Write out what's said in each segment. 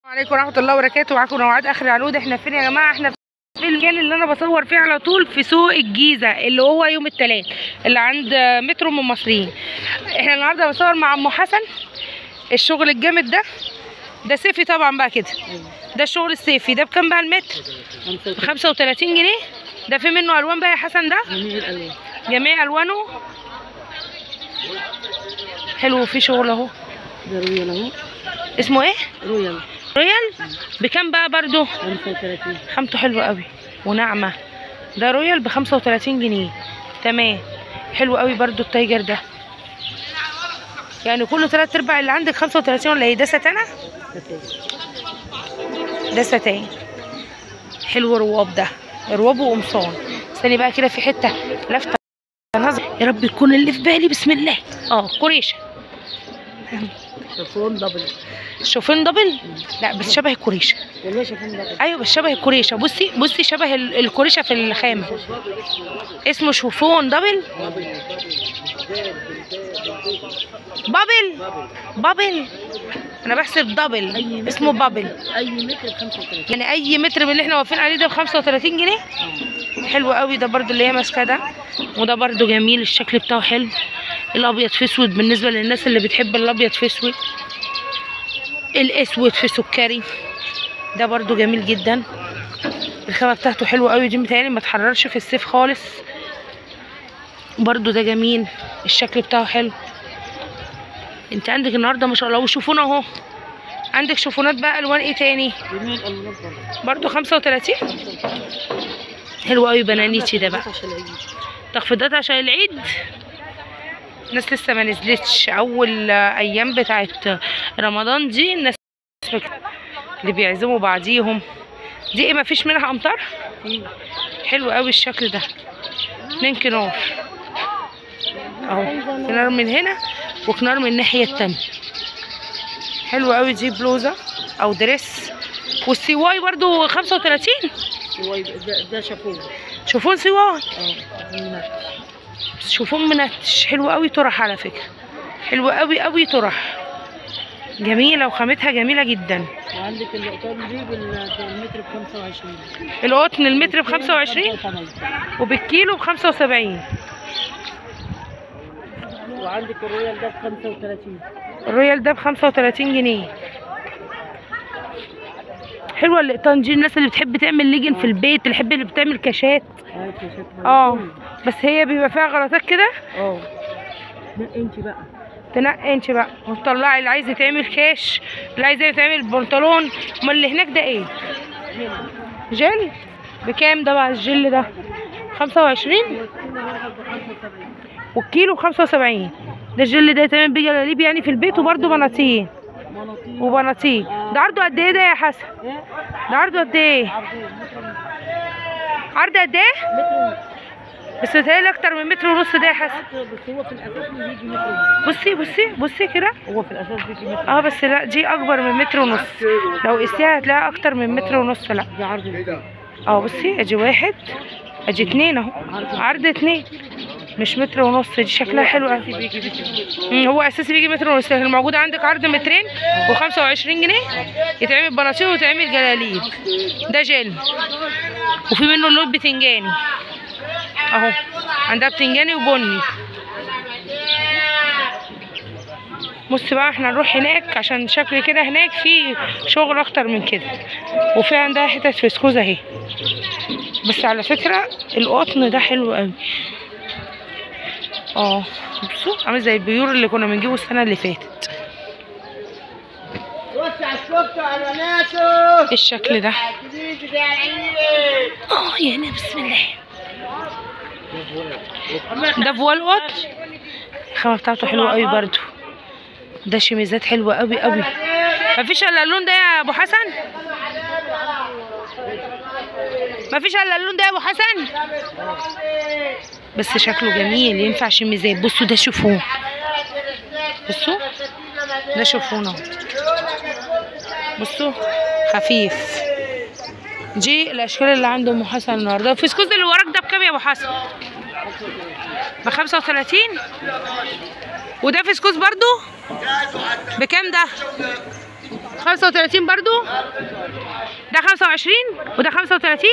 عليكم ورحمه الله وبركاته معاكم نوعات اخر العنود احنا فين يا جماعه احنا في المكان اللي انا بصور فيه على طول في سوق الجيزه اللي هو يوم الثلاث اللي عند مترو من المصريين احنا النهارده بنصور مع ام حسن الشغل الجامد ده ده صيفي طبعا بقى كده ده الشغل الصيفي ده بكام بقى المتر ب 35 جنيه ده في منه الوان بقى يا حسن ده جميع الالوان جميع الوانه حلو في شغل اهو ده رويال اهو اسمه ايه رويال رويال بكام بقى برضو 35 خامته حلوه قوي وناعمه ده رويال ب 35 جنيه تمام حلو قوي برضو التايجر ده يعني كله تلات ارباع اللي عندك 35 ولا ايه ده ستانه ده ستان حلو رواب ده رواب وقمصان استني بقى كده في حته لافته نظر يا رب يكون اللي في بالي بسم الله اه قريشه شافون دبل شوفين دبل لا بس شبه القريشه والله شافون دبل ايوه بس شبه الكوريشه بصي بصي شبه ال- الكوريشه في الخامه اسمه شوفون دبل بابل بابل انا بحسب دبل أي اسمه متر بابل اي متر ب 35 يعني اي متر من اللي احنا واقفين عليه ده ب 35 جنيه حلو قوي ده برضو اللي هي ماسكه ده وده برضو جميل الشكل بتاعه حلو الابيض في اسود بالنسبه للناس اللي بتحب الابيض في اسود الاسود في سكري ده برضو جميل جدا الخامه بتاعته حلوه قوي دي متهيألي ما تحررش في الصيف خالص برضو ده جميل الشكل بتاعه حلو انت عندك النهارده ما شاء الله وشوفونا اهو عندك شوفونات بقى الوان ايه تاني جميع الالوان برضه برضو 35 حلو قوي بنانيتي ده بقى عشان العيد تخفيضات عشان العيد الناس لسه ما نزلتش اول آه، ايام بتاعت رمضان دي الناس اللي بيعزموا بعضيهم دي ايه ما فيش منها امطار في حلو قوي الشكل ده اتنين كنار اهو كنار من هنا وكنار من الناحيه التانية حلو قوي دي بلوزه او دريس والسي واي برضو 35 هو يبقى ده, ده شافون شوفون سي واي اه منك. شوفون منتش حلو قوي طرح على فكره حلو قوي قوي طرح جميله وخامتها جميله جدا وعندك اللقطان دي بال- بالمتر ب 25 القطن المتر ب 25 75. وبالكيلو ب 75 وعندك الرويال ده ب 35 الرويال ده ب 35 جنيه حلوه اللقطان دي الناس اللي بتحب تعمل ليجن في البيت اللي بتحب اللي بتعمل كاشات هاي شكلها اه بس هي بيبقى فيها غلطات كده اه لا انت بقى تنقي انت بقى وتطلعي اللي عايز يتعمل كاش اللي عايز يتعمل بنطلون امال اللي هناك ده ايه جل بكام ده بقى الجل ده 25 والكيلو ب 75 ده الجل ده يتعمل بيه جلاليب يعني في البيت وبرده بناطيل مناطيل وبناطيل ده عرضه قد ايه ده يا حسن ايه ده عرضه قد ايه عرضين متر عرض قد ايه متر بس متهيألي اكتر من متر ونص ده يا حسن بس هو في الاساس بيجي متر ونص. بصي بصي بصي كده هو في الاساس بيجي متر اه بس لا دي اكبر من متر ونص لو قستيها هتلاقيها اكتر من متر ونص لا ده عرض متر. اه بصي ادي واحد ادي اتنين اهو عرض اتنين مش متر ونص دي شكلها حلو قوي بيجي متر مم، هو اساسي بيجي متر ونص لكن الموجود عندك عرض مترين و25 جنيه يتعمل بناطيل ويتعمل جلاليب ده جل وفي منه اللون بتنجاني اهو عندها بتنجاني وبني بص بقى احنا نروح هناك عشان شكل كده هناك في شغل اكتر من كده وفي عندها حتت فسكوز اهي بس على فكرة القطن ده حلو قوي اه بصوا عامل زي البيور اللي كنا بنجيبه السنة اللي فاتت وسع الشفت اعلاناته ايه الشكل ده الجديد بتاع العيد اه يعني بسم الله ده فوال قطن الخامة بتاعته حلوة قوي برضو ده شميزات حلوة قوي قوي مفيش الا اللون ده يا ابو حسن مفيش الا اللون ده يا ابو حسن بس شكله جميل ينفع شميزات بصوا ده شوفوه بصوا ده شوفون اهو بصوا خفيف دي الاشكال اللي عند ام حسن النهارده الفسكوز اللي وراك ده بكام يا ابو حسن ب 35 وده فسكوز برضو بكام ده 35 برضو ده 25 وده 35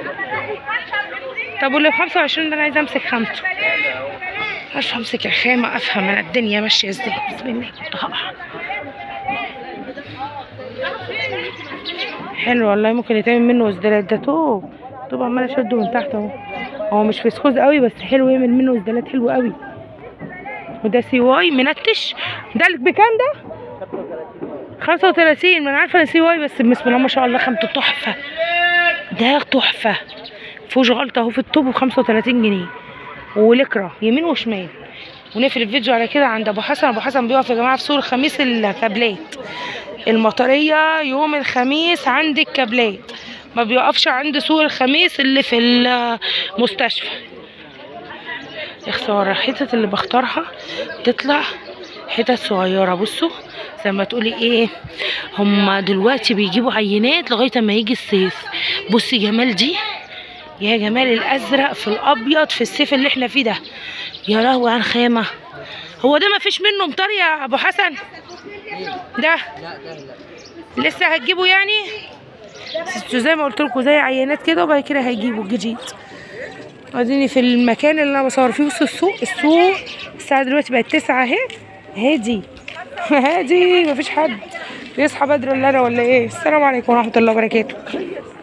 طب واللي ب 25 ده انا عايزه امسك خامته عارفه امسك الخامه افهم انا الدنيا ماشيه ازاي بسم الله كنت هقع حلو والله ممكن يتعمل منه اسدالات ده توب توب عمال اشده من تحت اهو هو مش فسكوز قوي بس حلو يعمل منه اسدالات حلو قوي وده سي واي منتش ده بكام ده 35 ما انا عارفه ان سي واي بس بسم الله ما شاء الله خامته تحفه ده تحفه مفيهوش غلطه اهو في الطوب ب 35 جنيه ولكرة يمين وشمال ونقفل الفيديو على كده عند ابو حسن ابو حسن بيقف يا جماعه في سوق الخميس الكابلات المطريه يوم الخميس عند الكابلات ما بيقفش عند سوق الخميس اللي في المستشفى يا خساره الحتت اللي بختارها تطلع حتت صغيره بصوا زي ما تقولي ايه هما دلوقتي بيجيبوا عينات لغايه ما يجي الصيف بصي جمال دي يا جمال الازرق في الابيض في الصيف اللي احنا فيه ده يا لهوي على الخامه هو ده ما فيش منه مطر يا ابو حسن ده لسه هتجيبوا يعني انتوا زي ما قلت لكم زي عينات كده وبعد كده هيجيبوا الجديد اديني في المكان اللي انا بصور فيه وسط السوق السوق الساعه دلوقتي بقت تسعة اهي هادي هادي مفيش حد بيصحى بدري ولا انا ولا ايه السلام عليكم ورحمه الله وبركاته